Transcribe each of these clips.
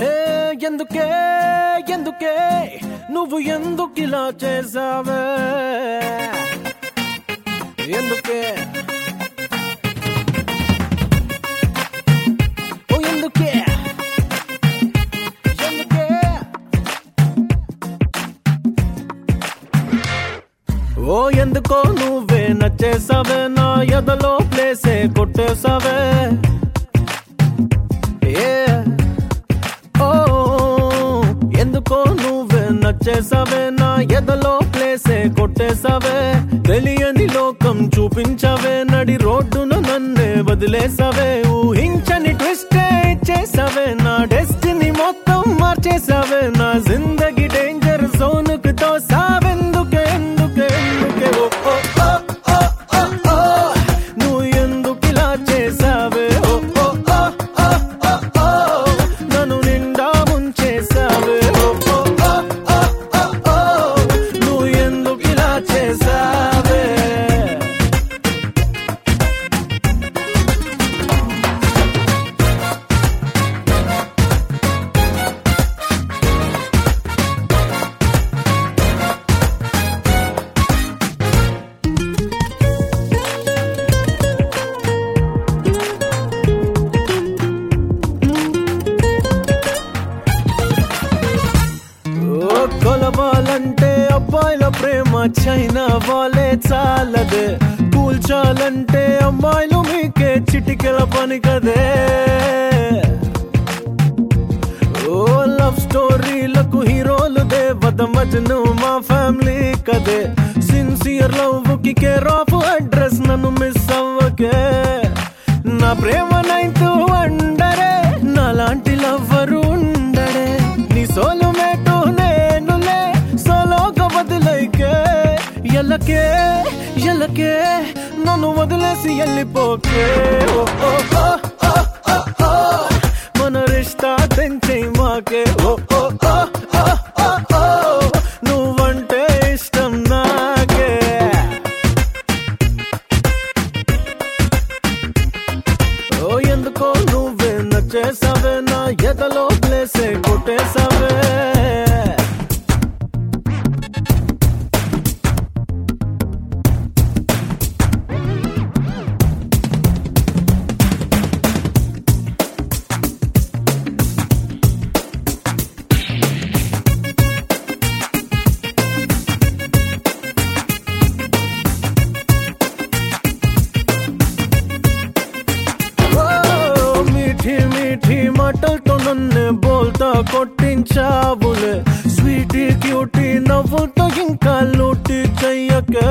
హే ఎందుకే ఎందుకే నువ్వు ఎందుకు ఇలా చేసావే ఎందుకే ఓ ఎందుకే ఎందుకే ఓ ఎందుకో నువ్వే నచ్చేసావే నా ఎదలో ప్లేసే కొట్టేసావే Yeah. ఓ ఎందుకో నువ్వే నచ్చేసావే నా ఎదలో ప్లేసే కొట్టేసావే తెలియని లోకం చూపించవే నడి రోడ్డును నన్నే వదిలేసావే ఊహించని ట్విస్టే ఇచ్చేసావే నా డెస్టినీ మొత్తం మార్చేసావే నా జిందగీ డేంజర్ జోన్ కు తోసావెందుకే ఎందుకే ఎందుకే ఓ ఓ ఓ ఓ ఓ ఓ నువ్వు ఎందుకు ఇలా చేసావే ఓ ఓ ఓ ఓ ఓ ఓ నన్ను నిండా ముంచేసావే ఓ ఓ ఓ ఓ ఓ ఓ నువ్వు ఎందుకు ఇలా చేసావే ఓ కొలవాలంటే అబ్బాయిల ప్రేమ చైనా వాళ్ళే చాలదే కూల్చాలంటే అమ్మాయిలు మీకే చిటికెల పని కదే ఓ లవ్ స్టోరీలకు హీరోలు దేవత మజను మా ఫ్యామిలీ కదే సిన్సియర్ లవ్ కి కేర్ ఆఫ్ అడ్రస్ నన్ను మిస్ అవ్వకే నా ప్రేమ నైన్త్ వండరే నాలాంటి లవ్వరు ఉండడే నీ సోలు మేటు నేనులే సోలోగా వదిలేకే ఎల్లకే ఎల్లకే నన్ను వదిలేసి వెళ్ళిపోకే ఓ ఓ ఓ ఓ ఓ ఓ మన రిష్తా తెంచే మాకే ఓ ఓ ఓ ఓ ఓ ఓ నువ్వంటే ఇష్టం నాకే ఓ ఎందుకో నువ్వే నచ్చేసావే నా ఎదలో ప్లేసే కొట్టేసావే ఓ మీఠీ మీఠీ మాటలతో నన్ను బోల్తా కొట్టించావులే స్వీటీ క్యూటీ నవ్వుతో ఇంకా లూటి చెయ్యకే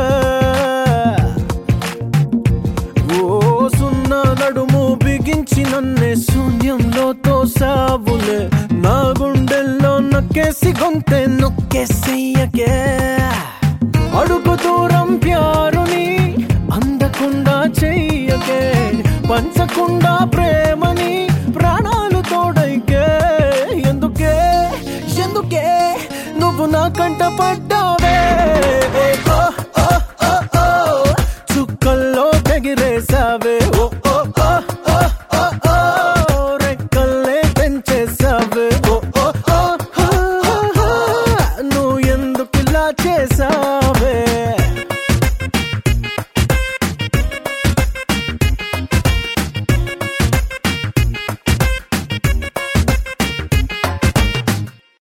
ఓ సున్నా నడుము బిగించి నన్నే శూన్యంలో తోసావులే నా గుండెల్లో నొక్కేసి గొంతే నొక్కేసయ్యకే అడుగు దూరం ప్యారుని అందకుండా చెయ్యకే పంచకుండా ప్రేమని ప్రాణాలు తోడైకే ఎందుకే ఎందుకే నువ్వు నా కంట పడ్డ